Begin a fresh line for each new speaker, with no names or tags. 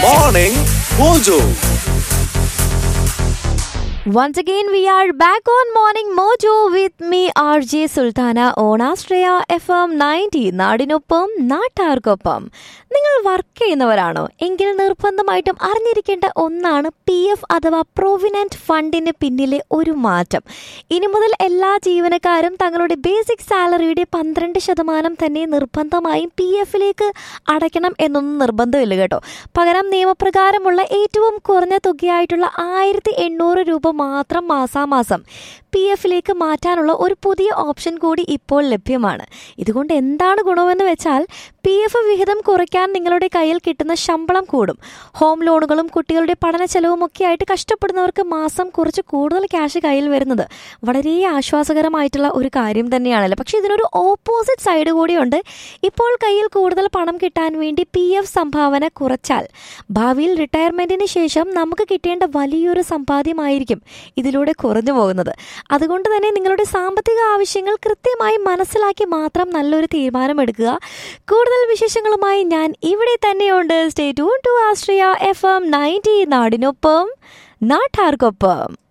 Morning Mojo.
Once again, we are back on Morning Mojo with me, RJ Sultana, on Astraya FM 90, നാടിനൊപ്പം നാട്ടാർക്കൊപ്പം നിങ്ങൾ work ചെയ്യുന്നവരാണോ എങ്കിൽ നിർബന്ധമായിട്ടും അറിഞ്ഞിരിക്കേണ്ട ഒന്നാണ് പി എഫ് അഥവാ പ്രൊവിനന്റ് ഫണ്ടിന് പിന്നിലെ ഒരു മാറ്റം ഇനി മുതൽ എല്ലാ ജീവനക്കാരും തങ്ങളുടെ ബേസിക് സാലറിയുടെ പന്ത്രണ്ട് ശതമാനം തന്നെ നിർബന്ധമായും പി എഫിലേക്ക് അടയ്ക്കണം എന്നൊന്നും നിർബന്ധമില്ല കേട്ടോ പകരം നിയമപ്രകാരമുള്ള ഏറ്റവും കുറഞ്ഞ തുകയായിട്ടുള്ള ആയിരത്തി എണ്ണൂറ് രൂപ മാത്രം മാസാമാസം പി എഫിലേക്ക് മാറ്റാനുള്ള ഒരു പുതിയ ഓപ്ഷൻ കൂടി ഇപ്പോൾ ലഭ്യമാണ് ഇതുകൊണ്ട് എന്താണ് ഗുണമെന്ന് വെച്ചാൽ പി എഫ് വിഹിതം കുറയ്ക്കാൻ നിങ്ങളുടെ കയ്യിൽ കിട്ടുന്ന ശമ്പളം കൂടും ഹോം ലോണുകളും കുട്ടികളുടെ പഠന ചെലവും ഒക്കെ ആയിട്ട് കഷ്ടപ്പെടുന്നവർക്ക് മാസം കുറച്ച് കൂടുതൽ ക്യാഷ് കയ്യിൽ വരുന്നത് വളരെ ആശ്വാസകരമായിട്ടുള്ള ഒരു കാര്യം തന്നെയാണല്ലോ പക്ഷേ ഇതിനൊരു ഓപ്പോസിറ്റ് സൈഡ് കൂടിയുണ്ട് ഇപ്പോൾ കയ്യിൽ കൂടുതൽ പണം കിട്ടാൻ വേണ്ടി പി എഫ് സംഭാവന കുറച്ചാൽ ഭാവിയിൽ റിട്ടയർമെന്റിന് ശേഷം നമുക്ക് കിട്ടേണ്ട വലിയൊരു സമ്പാദ്യമായിരിക്കും ഇതിലൂടെ കുറഞ്ഞു പോകുന്നത് അതുകൊണ്ട് തന്നെ നിങ്ങളുടെ സാമ്പത്തിക ആവശ്യങ്ങൾ കൃത്യമായി മനസ്സിലാക്കി മാത്രം നല്ലൊരു തീരുമാനമെടുക്കുക കൂടുതൽ വിശേഷങ്ങളുമായി ഞാൻ ഇവിടെ തന്നെയുണ്ട് stay tune to Ashraya F M ninety നാടിനൊപ്പം നാട്ടാർക്കൊപ്പം